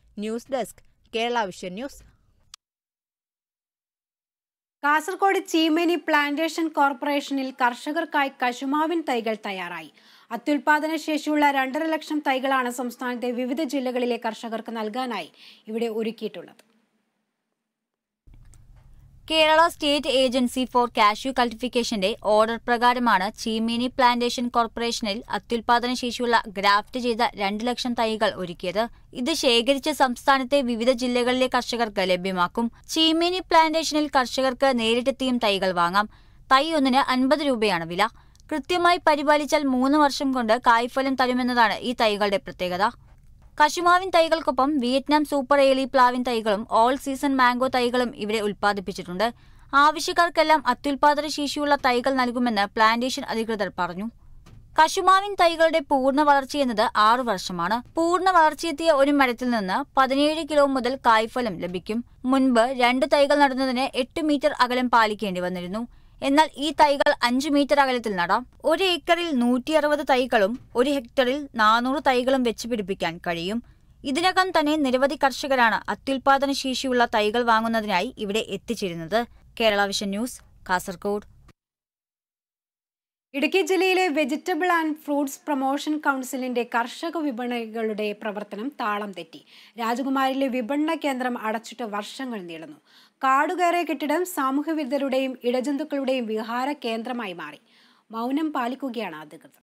news desk Kerala vision news Kasaragod Cheemeni plantation കോർപ്പറേഷനിൽ കർഷകർക്കായി കശുമാവിൻ തൈകൾ തയ്യാറായി അത്യുൽപാദന ശേഷിയുള്ള രണ്ടര ലക്ഷം തൈകളാണ് സംസ്ഥാനത്തെ വിവിധ ജില്ലകളിലെ കർഷകർക്ക് നൽകാനായി ഇവിടെ ഒരുക്കിയിട്ടുള്ളത് Kerala state agency for cashew കൾട്ടിഫിക്കേഷന്റെ ഓർഡർ പ്രകാരമാണ് ചീമേനി പ്ലാന്റേഷൻ കോർപ്പറേഷനിൽ അത്യുൽപാദന ശേഷിയുള്ള ഗ്രാഫ്റ്റ് ചെയ്ത രണ്ട് ലക്ഷം തൈകൾ ഒരുക്കിയത് ഇത് ശേഖരിച്ച് സംസ്ഥാനത്തെ വിവിധ ജില്ലകളിലെ കർഷകർക്ക് ലഭ്യമാക്കും ചീമേനി പ്ലാന്റേഷനിൽ കർഷകർക്ക് നേരിട്ടെത്തിയും തൈകൾ വാങ്ങാം തൈ ഒന്നിന് അൻപത് രൂപയാണ് വില കൃത്യമായി പരിപാലിച്ചാൽ മൂന്ന് വർഷം കൊണ്ട് കായ്ഫലം തരുമെന്നതാണ് ഈ തൈകളുടെ പ്രത്യേകത കശുമാവിൻ തൈകൾക്കൊപ്പം വിയറ്റ്നാം സൂപ്പർ ഏലി പ്ലാവിൻ തൈകളും ഓൾ സീസൺ മാംഗോ തൈകളും ഇവിടെ ഉൽപ്പാദിപ്പിച്ചിട്ടുണ്ട് ആവശ്യക്കാർക്കെല്ലാം അത്യുൽപാദന ശേഷിയുള്ള തൈകൾ നൽകുമെന്ന് പ്ലാന്റേഷൻ അധികൃതർ പറഞ്ഞു കശുമാവിൻ തൈകളുടെ പൂർണ്ണ വളർച്ചയെന്നത് ആറു വർഷമാണ് പൂർണ്ണ വളർച്ചയെത്തിയ ഒരു മരത്തിൽ നിന്ന് പതിനേഴ് കിലോ മുതൽ കായ്ഫലം ലഭിക്കും മുൻപ് രണ്ട് തൈകൾ നടുന്നതിന് എട്ട് മീറ്റർ അകലം പാലിക്കേണ്ടി വന്നിരുന്നു എന്നാൽ ഈ തൈകൾ അഞ്ച് മീറ്റർ അകലത്തിൽ നടാം ഒരു ഏക്കറിൽ നൂറ്റി അറുപത് തൈകളും ഒരു ഹെക്ടറിൽ നാനൂറ് തൈകളും വെച്ച് പിടിപ്പിക്കാൻ കഴിയും ഇതിനകം തന്നെ നിരവധി കർഷകരാണ് അത്യുൽപാദന ശേഷിയുള്ള തൈകൾ വാങ്ങുന്നതിനായി ഇവിടെ എത്തിച്ചേരുന്നത് കേരള വിഷൻ ന്യൂസ് കാസർഗോഡ് ഇടുക്കി ജില്ലയിലെ വെജിറ്റബിൾ ആൻഡ് ഫ്രൂട്ട്സ് പ്രൊമോഷൻ കൗൺസിലിന്റെ കർഷക വിപണികളുടെ പ്രവർത്തനം താളം തെറ്റി രാജകുമാരിയിലെ വിപണന കേന്ദ്രം അടച്ചിട്ട് വർഷങ്ങൾ നീളുന്നു കാടുകയറിയ കെട്ടിടം സാമൂഹ്യവിരുദ്ധരുടെയും ഇടജന്തുക്കളുടെയും വിഹാര കേന്ദ്രമായി മാറി മൗനം പാലിക്കുകയാണ് അധികൃതർ